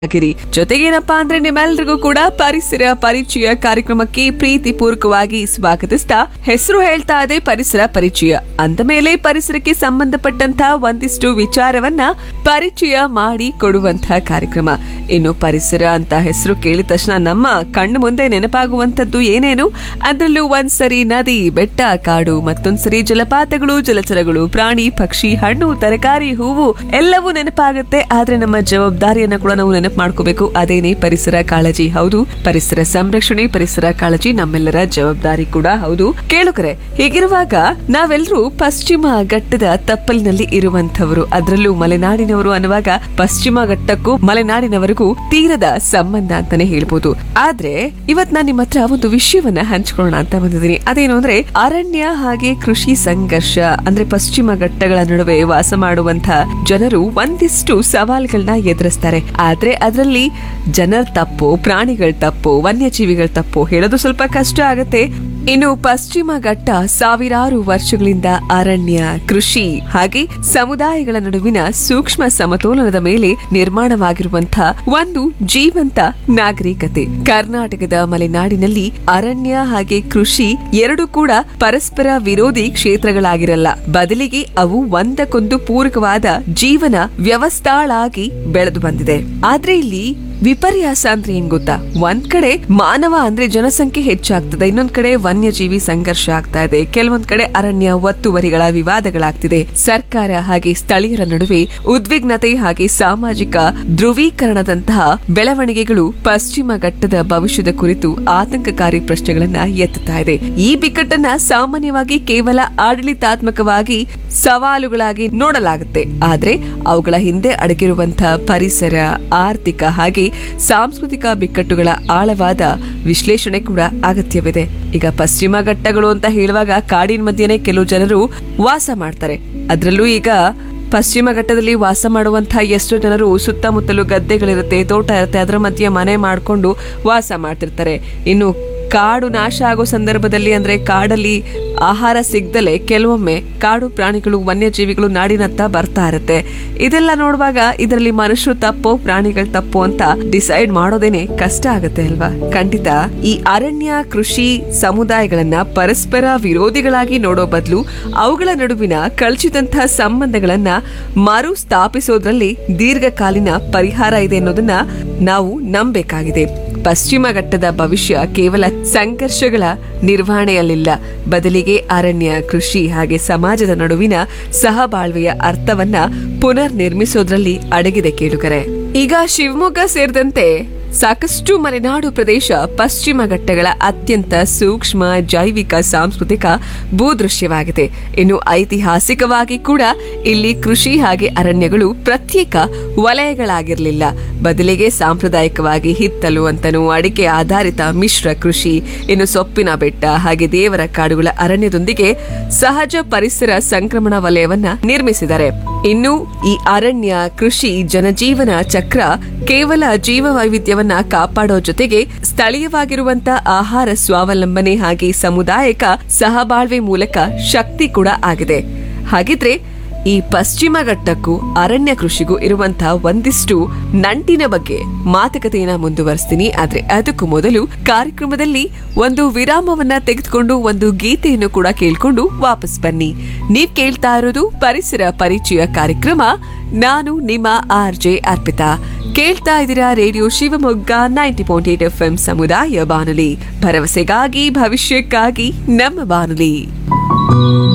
ಗಿರಿ ಜೊತೆಗೇನಪ್ಪಾ ಅಂದ್ರೆ ನಿಮ್ಮೆಲ್ರಿಗೂ ಕೂಡ ಪರಿಸರ ಪರಿಚಯ ಕಾರ್ಯಕ್ರಮಕ್ಕೆ ಪ್ರೀತಿ ಪೂರ್ವಕವಾಗಿ ಸ್ವಾಗತಿಸ್ತಾ ಹೆಸರು ಹೇಳ್ತಾ ಇದೆ ಪರಿಸರ ಪರಿಚಯ ಅಂದ ಮೇಲೆ ಪರಿಸರಕ್ಕೆ ಸಂಬಂಧಪಟ್ಟಂತ ಒಂದಿಷ್ಟು ವಿಚಾರವನ್ನ ಪರಿಚಯ ಮಾಡಿ ಕೊಡುವಂತಹ ಕಾರ್ಯಕ್ರಮ ಇನ್ನು ಪರಿಸರ ಅಂತ ಹೆಸರು ಕೇಳಿದ ತಕ್ಷಣ ನಮ್ಮ ಕಣ್ಣು ಮುಂದೆ ನೆನಪಾಗುವಂತದ್ದು ಏನೇನು ಅದರಲ್ಲೂ ಒಂದ್ಸರಿ ನದಿ ಬೆಟ್ಟ ಕಾಡು ಮತ್ತೊಂದ್ಸರಿ ಜಲಪಾತಗಳು ಜಲಚರಗಳು ಪ್ರಾಣಿ ಪಕ್ಷಿ ಹಣ್ಣು ತರಕಾರಿ ಹೂವು ಎಲ್ಲವೂ ನೆನಪಾಗುತ್ತೆ ಆದ್ರೆ ನಮ್ಮ ಜವಾಬ್ದಾರಿಯನ್ನ ಕೂಡ ನಾವು ನೆನಪು ಮಾಡ್ಕೋಬೇಕು ಅದೇನೇ ಪರಿಸರ ಕಾಳಜಿ ಹೌದು ಪರಿಸರ ಸಂರಕ್ಷಣೆ ಪರಿಸರ ಕಾಳಜಿ ನಮ್ಮೆಲ್ಲರ ಜವಾಬ್ದಾರಿ ಕೂಡ ಹೌದು ಕೇಳುಕರೆ ಹೀಗಿರುವಾಗ ನಾವೆಲ್ಲರೂ ಪಶ್ಚಿಮ ಘಟ್ಟದ ತಪ್ಪಲಿನಲ್ಲಿ ಇರುವಂತವರು ಅದರಲ್ಲೂ ಮಲೆನಾಡಿನವರು ಅನ್ನುವಾಗ ಪಶ್ಚಿಮ ಘಟ್ಟಕ್ಕೂ ಮಲೆನಾಡಿನವರಿಗೂ ತೀರದ ಸಂಬಂಧ ಅಂತಾನೆ ಹೇಳ್ಬೋದು ಆದ್ರೆ ಇವತ್ ನಾನು ನಿಮ್ಮ ಹತ್ರ ಒಂದು ವಿಷಯವನ್ನ ಹಂಚ್ಕೊಳ್ಳೋಣ ಅಂತ ಬಂದಿದ್ದೀನಿ ಅದೇನು ಅಂದ್ರೆ ಅರಣ್ಯ ಹಾಗೆ ಕೃಷಿ ಸಂಘರ್ಷ ಅಂದ್ರೆ ಪಶ್ಚಿಮ ಘಟ್ಟಗಳ ನಡುವೆ ವಾಸ ಮಾಡುವಂತ ಜನರು ಒಂದಿಷ್ಟು ಸವಾಲುಗಳನ್ನ ಎದುರಿಸ್ತಾರೆ ಆದ್ರೆ ಅದರಲ್ಲಿ ಜನರ ತಪ್ಪು ಪ್ರಾಣಿಗಳ ತಪ್ಪು ವನ್ಯಜೀವಿಗಳ ತಪ್ಪು ಹೇಳೋದು ಸ್ವಲ್ಪ ಕಷ್ಟ ಆಗತ್ತೆ ಇನ್ನು ಪಶ್ಚಿಮ ಘಟ್ಟ ಸಾವಿರಾರು ವರ್ಷಗಳಿಂದ ಅರಣ್ಯ ಕೃಷಿ ಹಾಗೆ ಸಮುದಾಯಗಳ ನಡುವಿನ ಸೂಕ್ಷ್ಮ ಸಮತೋಲನದ ಮೇಲೆ ನಿರ್ಮಾಣವಾಗಿರುವಂತಹ ಒಂದು ಜೀವಂತ ನಾಗರಿಕತೆ ಕರ್ನಾಟಕದ ಮಲೆನಾಡಿನಲ್ಲಿ ಅರಣ್ಯ ಹಾಗೆ ಕೃಷಿ ಎರಡು ಕೂಡ ಪರಸ್ಪರ ವಿರೋಧಿ ಕ್ಷೇತ್ರಗಳಾಗಿರಲ್ಲ ಬದಲಿಗೆ ಅವು ಒಂದಕ್ಕೊಂದು ಪೂರಕವಾದ ಜೀವನ ವ್ಯವಸ್ಥಾಳಾಗಿ ಬೆಳೆದು ಬಂದಿದೆ ಆದ್ರೆ ಇಲ್ಲಿ ವಿಪರ್ಯಾಸ ಅಂದ್ರೆ ಏನ್ ಗೊತ್ತಾ ಒಂದ್ ಕಡೆ ಮಾನವ ಅಂದ್ರೆ ಜನಸಂಖ್ಯೆ ಹೆಚ್ಚಾಗ್ತದೆ ಇನ್ನೊಂದ್ ಕಡೆ ವನ್ಯಜೀವಿ ಸಂಘರ್ಷ ಆಗ್ತಾ ಇದೆ ಕೆಲವೊಂದ್ ಕಡೆ ಅರಣ್ಯ ಒತ್ತುವರಿಗಳ ವಿವಾದಗಳಾಗ್ತಿದೆ ಸರ್ಕಾರ ಹಾಗೆ ಸ್ಥಳೀಯರ ನಡುವೆ ಉದ್ವಿಗ್ನತೆ ಹಾಗೆ ಸಾಮಾಜಿಕ ಧ್ರುವೀಕರಣದಂತಹ ಬೆಳವಣಿಗೆಗಳು ಪಶ್ಚಿಮ ಘಟ್ಟದ ಭವಿಷ್ಯದ ಕುರಿತು ಆತಂಕಕಾರಿ ಪ್ರಶ್ನೆಗಳನ್ನ ಎತ್ತುತ್ತಾ ಇದೆ ಈ ಬಿಕ್ಕಟ್ಟನ್ನ ಸಾಮಾನ್ಯವಾಗಿ ಕೇವಲ ಆಡಳಿತಾತ್ಮಕವಾಗಿ ಸವಾಲುಗಳಾಗಿ ನೋಡಲಾಗುತ್ತೆ ಆದ್ರೆ ಅವುಗಳ ಹಿಂದೆ ಅಡಗಿರುವಂತಹ ಪರಿಸರ ಆರ್ಥಿಕ ಹಾಗೆ ಸಾಂಸ್ಕೃತಿಕ ಬಿಕ್ಕಟ್ಟುಗಳ ಆಳವಾದ ವಿಶ್ಲೇಷಣೆ ಕೂಡ ಅಗತ್ಯವಿದೆ ಈಗ ಪಶ್ಚಿಮ ಘಟ್ಟಗಳು ಅಂತ ಹೇಳುವಾಗ ಕಾಡಿನ ಮಧ್ಯೆನೆ ಕೆಲವು ಜನರು ವಾಸ ಮಾಡ್ತಾರೆ ಅದ್ರಲ್ಲೂ ಈಗ ಪಶ್ಚಿಮ ಘಟ್ಟದಲ್ಲಿ ವಾಸ ಮಾಡುವಂತಹ ಎಷ್ಟು ಜನರು ಸುತ್ತಮುತ್ತಲು ಗದ್ದೆಗಳಿರುತ್ತೆ ತೋಟ ಇರುತ್ತೆ ಅದರ ಮಧ್ಯೆ ಮನೆ ಮಾಡಿಕೊಂಡು ವಾಸ ಮಾಡ್ತಿರ್ತಾರೆ ಇನ್ನು ಕಾಡು ನಾಶ ಆಗೋ ಸಂದರ್ಭದಲ್ಲಿ ಅಂದ್ರೆ ಕಾಡಲ್ಲಿ ಆಹಾರ ಸಿಗ್ದಲೆ ಕೆಲವೊಮ್ಮೆ ಕಾಡು ಪ್ರಾಣಿಗಳು ವನ್ಯಜೀವಿಗಳು ನಾಡಿನತ್ತ ಬರ್ತಾ ಇರುತ್ತೆ ಇದೆಲ್ಲ ನೋಡುವಾಗ ಇದರಲ್ಲಿ ಮನುಷ್ಯರು ತಪ್ಪೋ ಪ್ರಾಣಿಗಳು ತಪ್ಪೋ ಅಂತ ಡಿಸೈಡ್ ಮಾಡೋದೇನೆ ಕಷ್ಟ ಆಗುತ್ತೆ ಅಲ್ವಾ ಖಂಡಿತ ಈ ಅರಣ್ಯ ಕೃಷಿ ಸಮುದಾಯಗಳನ್ನ ಪರಸ್ಪರ ವಿರೋಧಿಗಳಾಗಿ ನೋಡೋ ಬದಲು ಅವುಗಳ ನಡುವಿನ ಕಳಚಿದಂತಹ ಸಂಬಂಧಗಳನ್ನ ಮರು ಸ್ಥಾಪಿಸೋದ್ರಲ್ಲಿ ದೀರ್ಘಕಾಲೀನ ಪರಿಹಾರ ಇದೆ ಅನ್ನೋದನ್ನ ನಾವು ನಂಬೇಕಾಗಿದೆ ಪಶ್ಚಿಮ ಘಟ್ಟದ ಭವಿಷ್ಯ ಕೇವಲ ಸಂಘರ್ಷಗಳ ನಿರ್ವಹಣೆಯಲ್ಲಿಲ್ಲ ಬದಲಿಗೆ ಅರಣ್ಯ ಕೃಷಿ ಹಾಗೆ ಸಮಾಜದ ನಡುವಿನ ಸಹಬಾಳ್ವೆಯ ಅರ್ಥವನ್ನ ಪುನರ್ ನಿರ್ಮಿಸೋದ್ರಲ್ಲಿ ಅಡಗಿದೆ ಕೇಳುಗರೆ ಈಗ ಶಿವಮೊಗ್ಗ ಸೇರಿದಂತೆ ಸಾಕಷ್ಟು ಮಲೆನಾಡು ಪ್ರದೇಶ ಪಶ್ಚಿಮ ಘಟ್ಟಗಳ ಅತ್ಯಂತ ಸೂಕ್ಷ್ಮ ಜೈವಿಕ ಸಾಂಸ್ಕೃತಿಕ ಭೂದೃಶ್ಯವಾಗಿದೆ ಇನ್ನು ಐತಿಹಾಸಿಕವಾಗಿ ಕೂಡ ಇಲ್ಲಿ ಕೃಷಿ ಹಾಗೆ ಅರಣ್ಯಗಳು ಪ್ರತ್ಯೇಕ ವಲಯಗಳಾಗಿರಲಿಲ್ಲ ಬದಲಿಗೆ ಸಾಂಪ್ರದಾಯಿಕವಾಗಿ ಹಿತ್ತಲು ಅಂತನೂ ಅಡಿಕೆ ಆಧಾರಿತ ಮಿಶ್ರ ಕೃಷಿ ಇನ್ನು ಸೊಪ್ಪಿನ ಬೆಟ್ಟ ಹಾಗೆ ದೇವರ ಕಾಡುಗಳ ಅರಣ್ಯದೊಂದಿಗೆ ಸಹಜ ಪರಿಸರ ಸಂಕ್ರಮಣ ವಲಯವನ್ನ ನಿರ್ಮಿಸಿದ್ದಾರೆ ಇನ್ನು ಈ ಅರಣ್ಯ ಕೃಷಿ ಜನಜೀವನ ಚಕ್ರ ಕೇವಲ ಜೀವ ವೈವಿಧ್ಯವನ್ನ ಕಾಪಾಡೋ ಜೊತೆಗೆ ಸ್ಥಳೀಯವಾಗಿರುವಂತ ಆಹಾರ ಸ್ವಾವಲಂಬನೆ ಹಾಗೆ ಸಮುದಾಯಕ ಸಹಬಾಳ್ವೆ ಮೂಲಕ ಶಕ್ತಿ ಕೂಡ ಆಗಿದೆ ಹಾಗಿದ್ರೆ ಈ ಪಶ್ಚಿಮ ಘಟ್ಟಕ್ಕೂ ಅರಣ್ಯ ಕೃಷಿಗೂ ಇರುವಂತಹ ಒಂದಿಷ್ಟು ನಂಟಿನ ಬಗ್ಗೆ ಮಾತುಕತೆಯನ್ನ ಮುಂದುವರಿಸ್ತೀನಿ ಆದ್ರೆ ಅದಕ್ಕೂ ಮೊದಲು ಕಾರ್ಯಕ್ರಮದಲ್ಲಿ ಒಂದು ವಿರಾಮವನ್ನ ತೆಗೆದುಕೊಂಡು ಒಂದು ಗೀತೆಯನ್ನು ಕೂಡ ಕೇಳ್ಕೊಂಡು ವಾಪಸ್ ಬನ್ನಿ ನೀವ್ ಕೇಳ್ತಾ ಇರೋದು ಪರಿಸರ ಪರಿಚಯ ಕಾರ್ಯಕ್ರಮ ನಾನು ನಿಮ್ಮ ಆರ್ ಜೆ ಅರ್ಪಿತಾ ಕೇಳ್ತಾ ಇದ್ದೀರಾ radio Shivamogga ninety point eight F M ಸಮುದಾಯ ಬಾನುಲಿ ಭರವಸೆಗಾಗಿ ಭವಿಷ್ಯಕ್ಕಾಗಿ ನಮ್ಮ ಬಾನುಲಿ